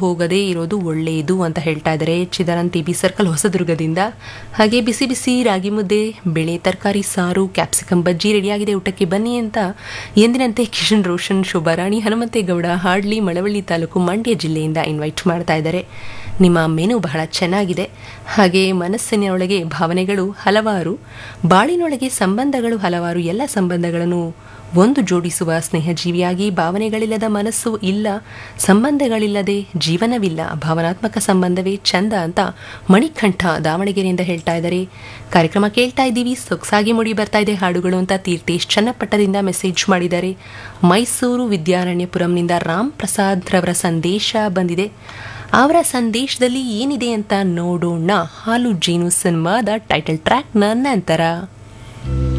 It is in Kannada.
ಹೋಗದೇ ಇರೋದು ಒಳ್ಳೆಯದು ಅಂತ ಹೇಳ್ತಾ ಇದ್ದಾರೆ ಚಿದಾನಂದ್ ಟಿ ಬಿ ಸರ್ಕಲ್ ಹೊಸದುರ್ಗದಿಂದ ಹಾಗೆ ಬಿಸಿ ಬಿಸಿ ರಾಗಿ ಮುದ್ದೆ ಬೇಳೆ ತರಕಾರಿ ಸಾರು ಕ್ಯಾಪ್ಸಿಕಮ್ ಬಜ್ಜಿ ರೆಡಿಯಾಗಿದೆ ಊಟಕ್ಕೆ ಬನ್ನಿ ಅಂತ ಎಂದಿನಂತೆ ಕಿಶನ್ ರೋಷನ್ ಶೋಭಾರಾಣಿ ಹನುಮಂತೇಗೌಡ ಹಾಡ್ಲಿ ಮಳವಳ್ಳಿ ತಾಲೂಕು ಮಂಡ್ಯ ಜಿಲ್ಲೆಯಿಂದ ಇನ್ವೈಟ್ ಮಾಡ್ತಾ ಇದ್ದಾರೆ ನಿಮ್ಮ ಮೆನು ಬಹಳ ಚೆನ್ನಾಗಿದೆ ಹಾಗೆ ಮನಸ್ಸಿನೊಳಗೆ ಭಾವನೆಗಳು ಹಲವಾರು ಬಾಳಿನೊಳಗೆ ಸಂಬಂಧಗಳು ಹಲವಾರು ಎಲ್ಲ ಸಂಬಂಧಗಳನ್ನು ಒಂದು ಜೋಡಿಸುವ ಸ್ನೇಹಜೀವಿಯಾಗಿ ಭಾವನೆಗಳಿಲ್ಲದ ಮನಸ್ಸು ಇಲ್ಲ ಸಂಬಂಧಗಳಿಲ್ಲದೆ ಜೀವನವಿಲ್ಲ ಭಾವನಾತ್ಮಕ ಸಂಬಂಧವೇ ಚಂದ ಅಂತ ಮಣಿಕಂಠ ದಾವಣಗೆರೆಯಿಂದ ಹೇಳ್ತಾ ಇದ್ದಾರೆ ಕಾರ್ಯಕ್ರಮ ಕೇಳ್ತಾ ಇದ್ದೀವಿ ಸೊಗಸಾಗಿ ಮುಡಿ ಬರ್ತಾ ಇದೆ ಹಾಡುಗಳು ಅಂತ ತೀರ್ಥೇಶ್ ಚನ್ನಪಟ್ಟದಿಂದ ಮೆಸೇಜ್ ಮಾಡಿದ್ದಾರೆ ಮೈಸೂರು ವಿದ್ಯಾರಣ್ಯಪುರಂನಿಂದ ರಾಮ್ ಪ್ರಸಾದ್ ರವರ ಸಂದೇಶ ಬಂದಿದೆ ಅವರ ಸಂದೇಶದಲ್ಲಿ ಏನಿದೆ ಅಂತ ನೋಡೋಣ ಹಾಲು ಜೇನು ಸಿನಿಮಾದ ಟೈಟಲ್ ಟ್ರ್ಯಾಕ್ನ ನಂತರ